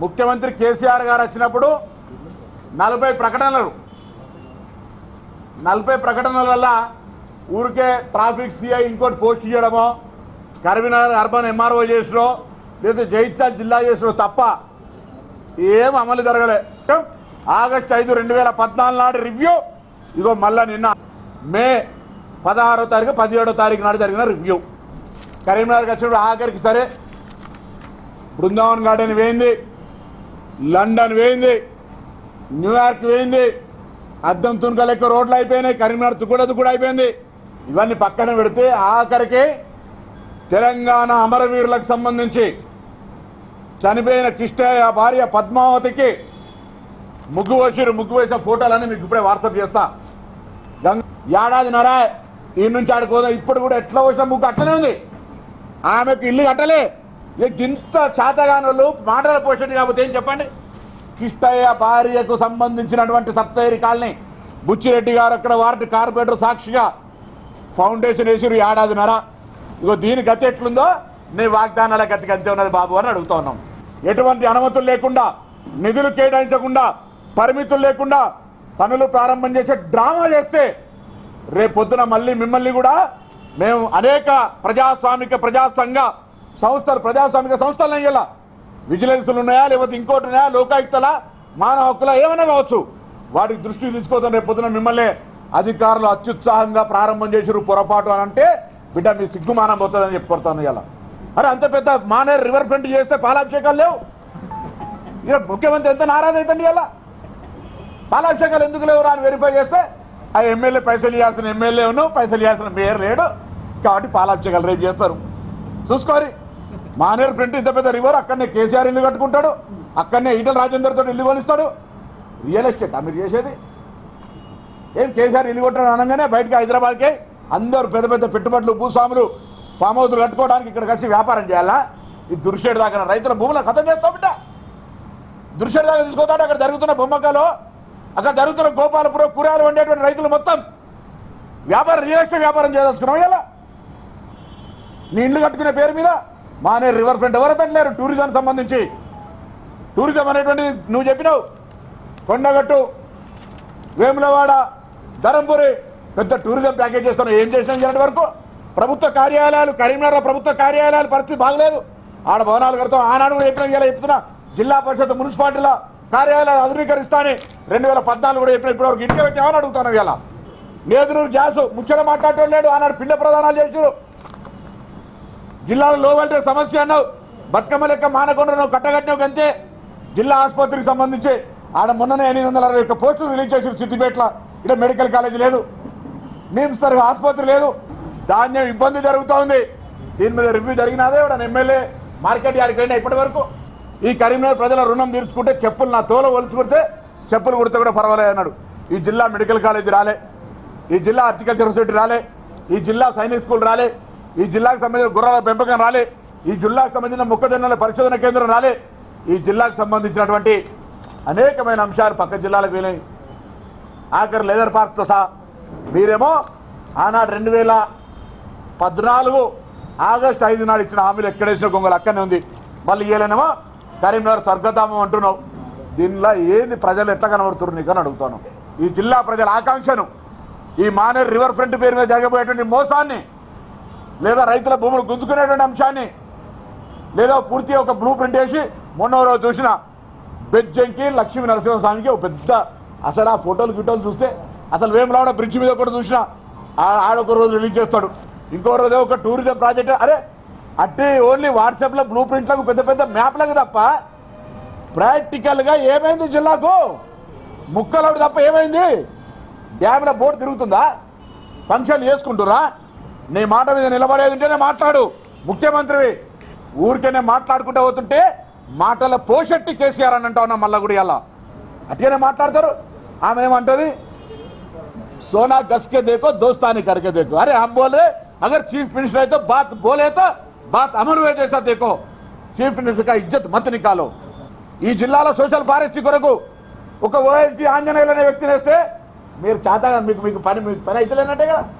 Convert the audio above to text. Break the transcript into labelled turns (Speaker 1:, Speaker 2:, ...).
Speaker 1: ముఖ్యమంత్రి కేసీఆర్ గారు వచ్చినప్పుడు నలభై ప్రకటనలు నలభై ప్రకటనల ఊరికే ట్రాఫిక్ సిఐ ఇంకోటి పోస్ట్ చేయడమో కరీంనగర్ అర్బన్ ఎంఆర్ఓ చేసినో లేదా జైత్యాల జిల్లా చేసినో తప్ప ఏం అమలు జరగలే ఆగస్ట్ ఐదు రెండు వేల పద్నాలుగు నాడు రివ్యూ ఇగో మళ్ళా నిన్న మే పదహారో తారీఖు పదిహేడో తారీఖు నాడు జరిగిన రివ్యూ కరీంనగర్కి వచ్చినప్పుడు ఆఖరికి సరే బృందావన్ గార్డెన్ వేయింది లండన్ వేయింది న్యూయార్క్ వేయింది అద్దం తునక లెక్క రోడ్లు అయిపోయినాయి కరీంనగర్ తుకుడదు కూడా అయిపోయింది ఇవన్నీ పక్కన పెడితే ఆఖరికి తెలంగాణ అమరవీరులకు సంబంధించి చనిపోయిన కిష్టయ్య భార్య పద్మావతికి ముగ్గు వేసిరు ముగ్గు వేసిన ఫోటోలన్నీ మీకు ఇప్పుడే వాట్సాప్ చేస్తా గంగ ఏడాది నరా ఈ నుంచి ఆడుకోదా ఇప్పుడు కూడా ఎట్లా వచ్చిన ముగ్గు అట్లనే ఉంది ఆమెకు ఇల్లు కట్టలే ఇక ఇంత చేతగానోళ్ళు మాటల పోషణ కాకపోతే ఏం చెప్పండి కిష్టయ్య భార్యకు సంబంధించినటువంటి సప్తగిరి కాలనీ బుచ్చిరెడ్డి గారు అక్కడ వార్డు కార్పొరేటర్ సాక్షిగా ఫౌండేషన్ వేసిరు ఏడాదిన్నర ఇగో దీని గతి ఎట్లుందో నీ వాగ్దానాల గతికి అంతే ఉన్నది బాబు అని అడుగుతా ఉన్నాం ఎటువంటి అనుమతులు లేకుండా నిధులు కేటాయించకుండా పరిమితులు లేకుండా పనులు ప్రారంభం చేసే డ్రామా చేస్తే రేపు పొద్దున మళ్ళీ మిమ్మల్ని కూడా మేము అనేక ప్రజాస్వామిక ప్రజా సంఘ సంస్థలు ప్రజాస్వామిక సంస్థలు అయ్యేలా విజిలెన్స్లు ఉన్నాయా లేకపోతే ఇంకోటి ఉన్నాయా లోకాయుక్తల మానవ హక్కుల ఏమైనా కావచ్చు వాటికి దృష్టి తీసుకోవద్దని రేపు పొద్దున మిమ్మల్ని అధికారులు అత్యుత్సాహంగా ప్రారంభం చేసిరు పొరపాటు అని అంటే బిడ్డ మీ సిగ్గుమానం పోతుందని చెప్పుకొడతాను ఇలా అరే అంత పెద్ద మానేరు రివర్ ఫ్రంట్ చేస్తే పాలాభిషేకాలు లేవు ఇక ముఖ్యమంత్రి ఎంత నారాజ్ అవుతుంది ఇలా పాలాభిషేకాలు ఎందుకు లేవు అని వెరిఫై చేస్తే ఆ ఎమ్మెల్యే పైసలు ఇవ్వాల్సిన ఎమ్మెల్యే ఉన్నావు పైసలు ఇవ్వాల్సిన మేయర్ లేడు కాబట్టి పాలాభిషేకాలు రేపు చేస్తారు చూసుకోరి మానేరు ఫ్రంట్ ఇంత పెద్ద రివర్ అక్కడనే కేసీఆర్ ఇల్లు కట్టుకుంటాడు అక్కడనే ఈటల రాజేందర్ తోటి ఇల్లు కొనిస్తాడు రియల్ ఎస్టేట్ మీరు చేసేది ఏం కేసీఆర్ ఇల్లు కొట్టడం అనగానే బయటకి హైదరాబాద్కి అందరూ పెద్ద పెద్ద పెట్టుబడులు భూస్వాములు ఫామ్ హౌస్లు కట్టుకోవడానికి ఇక్కడికి వచ్చి వ్యాపారం చేయాలా ఈ దుర్షేడు దాకా రైతుల భూములను ఖతం చేస్తావు బిడ్డ దుర్షేడు దాకా తీసుకోతాడు అక్కడ జరుగుతున్న బొమ్మకాలు అక్కడ జరుగుతున్న గోపాలపురం కూరగాయలు వండేటువంటి రైతులు మొత్తం వ్యాపారం రియల్ ఎస్టేట్ వ్యాపారం చేయదలుచుకున్నావు ఇలా నీ ఇండ్లు కట్టుకునే పేరు మీద మానే రివర్ ఫ్రంట్ ఎవరు తగ్గలేరు టూరిజం సంబంధించి టూరిజం అనేటువంటి నువ్వు చెప్పినావు కొండగట్టు వేములవాడ ధరంపురి పెద్ద టూరిజం ప్యాకేజ్ చేస్తున్నావు ఏం చేసినావు ఇలాంటి వరకు ప్రభుత్వ కార్యాలయాలు కరీంనగర్ ప్రభుత్వ కార్యాలయాల పరిస్థితి బాగలేదు ఆడ భవనాలు కడతాం ఆనాడు కూడా చెప్పిన ఇలా చెప్తున్నా జిల్లా పరిషత్ మున్సిపాలిటీల కార్యాలయాలు ఆధునీకరిస్తాని రెండు వేల పద్నాలుగు కూడా చెప్పిన ఇప్పటివరకు ఇంటికి పెట్టామని అడుగుతాను ఇలా నేదునూరు గ్యాస్ ముచ్చట మాట్లాడటం లేడు ఆనాడు పిండ ప్రదానాలు చేసారు జిల్లాలో లో వోల్టేజ్ సమస్య అన్నావు బతుకమ్మ లెక్క మానకొండ నువ్వు కట్టగట్టినావు అంతే జిల్లా ఆసుపత్రికి సంబంధించి ఆడ మొన్ననే ఎనిమిది వందల అరవై ఒక్క పోస్టులు రిలీజ్ చేసి సిద్దిపేటలో ఇక్కడ మెడికల్ కాలేజ్ లేదు నిమ్స్ తరగతి ఆసుపత్రి లేదు ధాన్యం ఇబ్బంది జరుగుతూ ఉంది దీని మీద రివ్యూ జరిగినదే వాడు ఎమ్మెల్యే మార్కెట్ యార్డ్కి వెళ్ళినా ఇప్పటి వరకు ఈ కరీంనగర్ ప్రజల రుణం తీర్చుకుంటే చెప్పులు నా తోల ఒలుచుకుంటే చెప్పులు కుడితే కూడా పర్వాలేదు అన్నాడు ఈ జిల్లా మెడికల్ కాలేజ్ రాలే ఈ జిల్లా హార్టికల్చర్ సొసైటీ రాలే ఈ జిల్లా సైనిక్ స్కూల్ రాలే ఈ జిల్లాకు సంబంధించిన గుర్రాల పెంపకం రాలే ఈ జిల్లాకు సంబంధించిన మొక్కజొన్నల పరిశోధన కేంద్రం రాలే ఈ జిల్లాకు సంబంధించినటువంటి అనేకమైన అంశాలు పక్క జిల్లాలకు వెళ్ళాయి ఆఖరి లేదర్ పార్క్తో సహా మీరేమో ఆనాడు రెండు వేల పద్నాలుగు ఆగస్టు ఐదు నాడు ఇచ్చిన హామీలు ఎక్కడేసిన గొంగలు అక్కడనే ఉంది మళ్ళీ ఇయ్యలేనేమో కరీంనగర్ స్వర్గధామం అంటున్నావు దీనిలో ఏంది ప్రజలు ఎట్లా కనబడుతున్నారు నీకు అని అడుగుతాను ఈ జిల్లా ప్రజల ఆకాంక్షను ఈ మానేరు రివర్ ఫ్రంట్ పేరు మీద జరగబోయేటువంటి మోసాన్ని లేదా రైతుల భూములు గుంజుకునేటువంటి అంశాన్ని లేదా పూర్తిగా ఒక బ్లూ ప్రింట్ వేసి మొన్న రోజు చూసిన బెజ్జంకి లక్ష్మీ నరసింహస్వామికి ఒక పెద్ద అసలు ఆ ఫోటోలు గిటోలు చూస్తే అసలు వేములవాడ బ్రిడ్జ్ మీద కూడా చూసిన ఆ- ఆడొక రోజు రిలీజ్ చేస్తాడు ఇంకో రోజు ఒక టూరిజం ప్రాజెక్ట్ అరే అట్టి ఓన్లీ వాట్సాప్లో బ్లూ ప్రింట్లకు పెద్ద పెద్ద మ్యాప్లకు తప్ప ప్రాక్టికల్గా ఏమైంది జిల్లాకు ముక్కలవుడు తప్ప ఏమైంది డ్యామ్లో బోట్ తిరుగుతుందా ఫంక్షన్ చేసుకుంటురా నీ మాట మీద నిలబడేది ఉంటేనే మాట్లాడు ముఖ్యమంత్రివి ఊరికేనే మాట్లాడుకుంటూ పోతుంటే మాటల పోషెట్టి కేసీఆర్ అని అంటా ఉన్నా మళ్ళా కూడా ఇలా అట్లనే మాట్లాడతారు ఆమె ఏమంటది सोना गस के देखो दोस्तानी करके देखो अरे हम बोल रहे अगर चीफ मिनिस्टर है तो बात बोले तो बात अमर हुए जैसा देखो చీఫ్ మినిస్టర్ కా ఇజ్జత్ మత్ నికాలో ఈ జిల్లాలో సోషల్ ఫారెస్ట్ కొరకు ఒక ఓఎస్టీ ఆంజనేయులు అనే వ్యక్తిని వేస్తే మీరు చేతగా మీకు మీకు పని మీకు పని అయితే లేనట్టే కదా